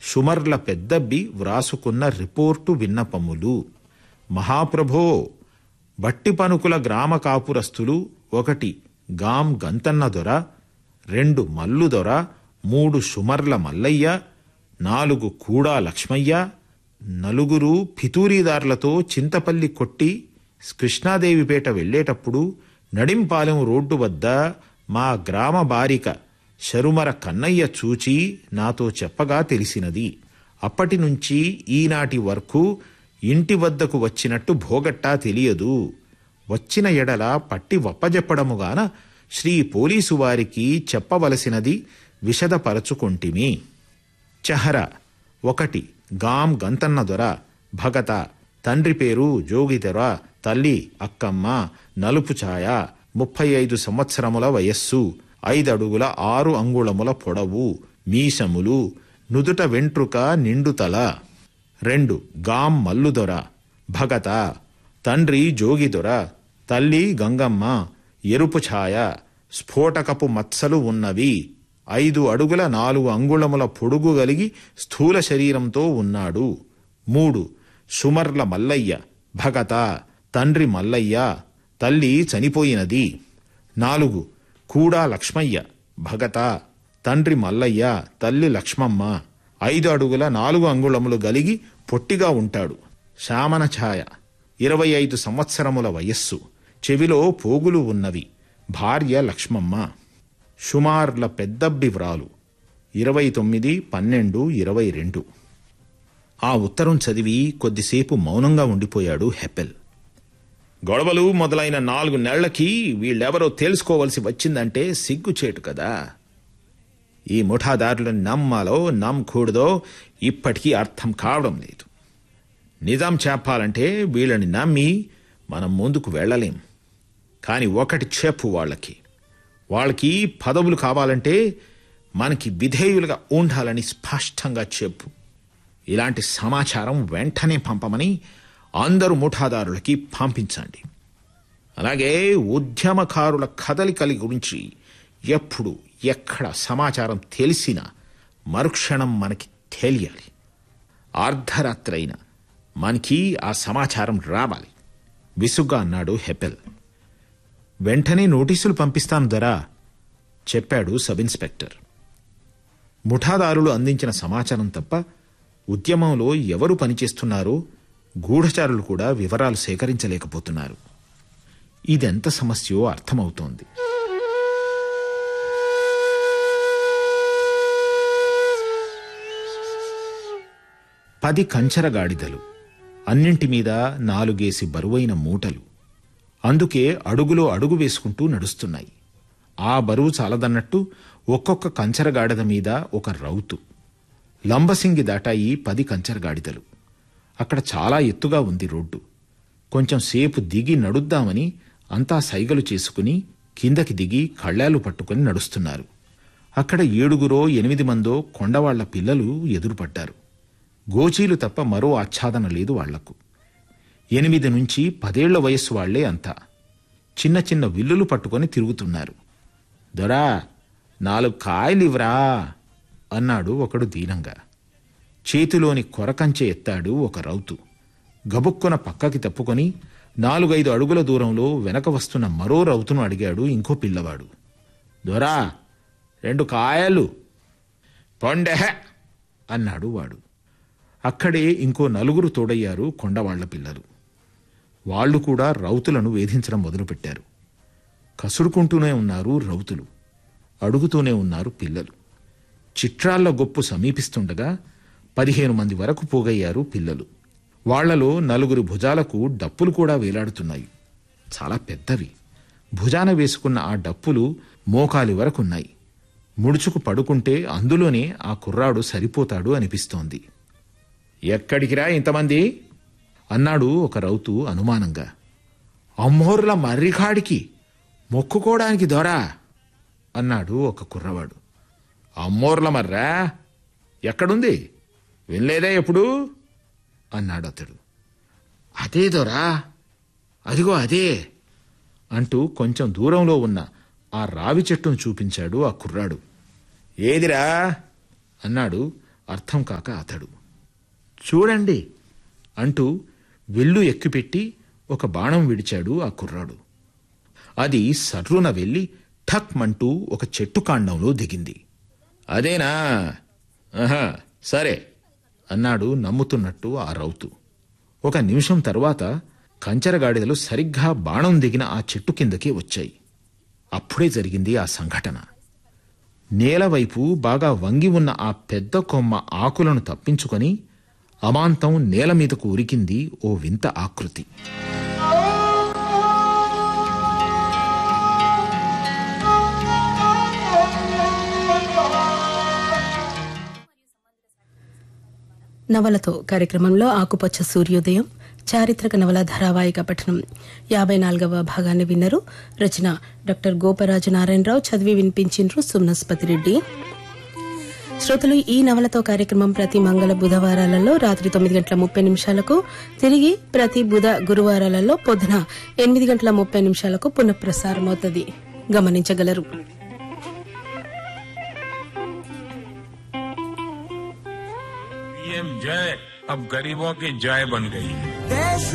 షుమర్ల పెద్దబ్బి వ్రాసుకున్న report విన్నపములు మహాప్రభో బట్టి పనుకుల గ్రామ కాపురస్తులు ఒకటి గాం గంతన్న దొర రెండు మల్లు దొర మూడు షుమర్ల మల్లయ్య నాలుగు కూడా లక్ష్మయ్య నలుగురు ఫితూరీదారులతో చింతపల్లి కొట్టి కృష్ణాదేవిపేట వెళ్ళేటప్పుడు నడింపాలెం రోడ్డు వద్ద మా గ్రామ బారిక శరుమర కన్నయ్య చూచి నాతో చెప్పగా తెలిసినది అప్పటి నుంచి ఈనాటి వరకు ఇంటి వద్దకు వచ్చినట్టు భోగట్టా తెలియదు వచ్చిన ఎడల పట్టి వప్పజెప్పడముగాన శ్రీ పోలీసు వారికి చెప్పవలసినది విశదపరచుకొంటిమి చెహర ఒకటి గాం గంతన్న దొర భగత తండ్రి పేరు జోగిదొర తల్లి అక్కమ్మ నలుపు ఛాయ ముప్పై ఐదు సంవత్సరముల వయస్సు ఐదడుగుల ఆరు అంగుళముల పొడవు మీసములు నుదుట వెంట్రుక నిండుతల రెండు గాం మల్లుదొర భగత తండ్రి జోగిదొర తల్లి గంగమ్మ ఎరుపు ఛాయ స్ఫోటకపు మత్సలు ఉన్నవి ఐదు అడుగుల నాలుగు అంగుళముల పొడుగు కలిగి స్థూల శరీరంతో ఉన్నాడు మూడు సుమర్ల మల్లయ్య భగత తండ్రి మల్లయ్య తల్లి చనిపోయినది నాలుగు కూడా లక్ష్మయ్య భగత తండ్రి మల్లయ్య తల్లి లక్ష్మమ్మ ఐదు అడుగుల నాలుగు అంగుళములు గలిగి పొట్టిగా ఉంటాడు శామన ఛాయ ఇరవై ఐదు సంవత్సరముల వయస్సు చెవిలో పోగులు ఉన్నవి భార్య లక్ష్మమ్మ షుమార్ల పెద్దబ్బి వ్రాలు ఇరవై తొమ్మిది పన్నెండు ఇరవై రెండు ఆ ఉత్తరం చదివి కొద్దిసేపు మౌనంగా ఉండిపోయాడు హెపెల్ గొడవలు మొదలైన నాలుగు నెలలకి వీళ్ళెవరో తెలుసుకోవలసి వచ్చిందంటే సిగ్గుచేటు కదా ఈ ముఠాదారులను నమ్మాలో నమ్మకూడదో ఇప్పటికీ అర్థం కావడం లేదు నిజం చెప్పాలంటే వీళ్ళని నమ్మి మనం ముందుకు వెళ్ళలేం కానీ ఒకటి చెప్పు వాళ్ళకి వాళ్ళకి పదవులు కావాలంటే మనకి విధేయులుగా ఉండాలని స్పష్టంగా చెప్పు ఇలాంటి సమాచారం వెంటనే పంపమని అందరు ముఠాదారులకి పంపించండి అలాగే ఉద్యమకారుల కదలికల గురించి ఎప్పుడు ఎక్కడ సమాచారం తెలిసినా మరుక్షణం మనకి తెలియాలి అర్ధరాత్రైన మనకి ఆ సమాచారం రావాలి విసుగ్గా అన్నాడు హెపెల్ వెంటనే నోటీసులు పంపిస్తాను ధరా చెప్పాడు సబ్ ఇన్స్పెక్టర్ ముఠాదారులు అందించిన సమాచారం తప్ప ఉద్యమంలో ఎవరు పనిచేస్తున్నారో గూఢచారులు కూడా వివరాలు సేకరించలేకపోతున్నారు ఇదెంత సమస్యో అర్థమవుతోంది పది కంచర గాడిదలు అన్నింటి మీద నాలుగేసి బరువైన మూటలు అందుకే అడుగులో అడుగు వేసుకుంటూ నడుస్తున్నాయి ఆ బరువు చాలదన్నట్టు ఒక్కొక్క కంచరగాడిద మీద ఒక రౌతు లంబసింగి దాటాయి పది కంచరగాడిదలు అక్కడ చాలా ఎత్తుగా ఉంది రోడ్డు కొంచెం సేపు దిగి నడుద్దామని అంతా సైగలు చేసుకుని కిందకి దిగి కళ్ళాలు పట్టుకుని నడుస్తున్నారు అక్కడ ఏడుగురో ఎనిమిది మందో కొండవాళ్ల పిల్లలు ఎదురుపడ్డారు గోచీలు తప్ప మరో ఆచ్ఛాదన లేదు వాళ్లకు ఎనిమిది నుంచి పదేళ్ల వయస్సు వాళ్లే అంతా చిన్న చిన్న విల్లులు పట్టుకొని తిరుగుతున్నారు దొరా నాలుగు కాయలివ్రా అన్నాడు ఒకడు దీనంగా చేతిలోని కొరకంచె ఎత్తాడు ఒక రౌతు గబుక్కున పక్కకి తప్పుకొని నాలుగైదు అడుగుల దూరంలో వెనక వస్తున్న మరో రౌతును అడిగాడు ఇంకో పిల్లవాడు దొరా రెండు కాయలు పొండెహ అన్నాడు వాడు అక్కడే ఇంకో నలుగురు తోడయ్యారు కొండవాళ్ల పిల్లలు వాళ్లు కూడా రౌతులను వేధించడం మొదలుపెట్టారు కసురుకుంటూనే ఉన్నారు రౌతులు అడుగుతూనే ఉన్నారు పిల్లలు చిట్రాళ్ల గొప్పు సమీపిస్తుండగా పదిహేను మంది వరకు పోగయ్యారు పిల్లలు వాళ్లలో నలుగురి భుజాలకు డప్పులు కూడా వేలాడుతున్నాయి చాలా పెద్దవి భుజాన వేసుకున్న ఆ డప్పులు మోకాలి వరకున్నాయి ముడుచుకు పడుకుంటే అందులోనే ఆ కుర్రాడు సరిపోతాడు అనిపిస్తోంది ఎక్కడికిరా ఇంతమంది అన్నాడు ఒక రౌతు అనుమానంగా అమ్మోర్ల మర్రికాడికి మొక్కుకోవడానికి దొరా అన్నాడు ఒక కుర్రవాడు అమ్మోర్ల మర్రా ఎక్కడుంది వినలేదే ఎప్పుడు అన్నాడు అతడు అదే దొరా అదిగో అదే అంటూ కొంచెం దూరంలో ఉన్న ఆ రావి చెట్టును చూపించాడు ఆ కుర్రాడు ఏదిరా అన్నాడు అర్థం కాక అతడు చూడండి అంటూ వెళ్ళు ఎక్కుపెట్టి ఒక బాణం విడిచాడు ఆ కుర్రాడు అది సర్రున వెళ్ళి ఠక్ మంటూ ఒక చెట్టు కాండంలో దిగింది అదేనా ఆహా సరే అన్నాడు నమ్ముతున్నట్టు ఆ రౌతు ఒక నిమిషం తర్వాత కంచరగాడిదలు సరిగ్గా బాణం దిగిన ఆ చెట్టు కిందకే వచ్చాయి అప్పుడే జరిగింది ఆ సంఘటన నేలవైపు బాగా వంగి ఉన్న ఆ పెద్ద కొమ్మ ఆకులను తప్పించుకొని అమాంతం నేల మీదకు ఉరికింది ఓ వింత ఆకృతి నవలతో కార్యక్రమంలో ఆకుపచ్చ సూర్యోదయం చారిత్రక నవల ధారావాహిక పఠనం యాభై నాలుగవ భాగాన్ని విన్నరు రచన డాక్టర్ గోపరాజు నారాయణరావు చదివి వినిపించిండ్రు సుమనస్పతి రెడ్డి శ్రోతలు ఈ నవలతో కార్యక్రమం ప్రతి మంగళ బుధవారాలలో రాత్రి తొమ్మిది గంటల ముప్పై నిమిషాలకు తిరిగి ప్రతి బుధ గురువారాలలో పొద్దున ఎనిమిది గంటల ముప్పై నిమిషాలకు పునఃప్రసారమవుతుంది గమనించగలరు पीएम जय अब गरीबों की जय बन गई है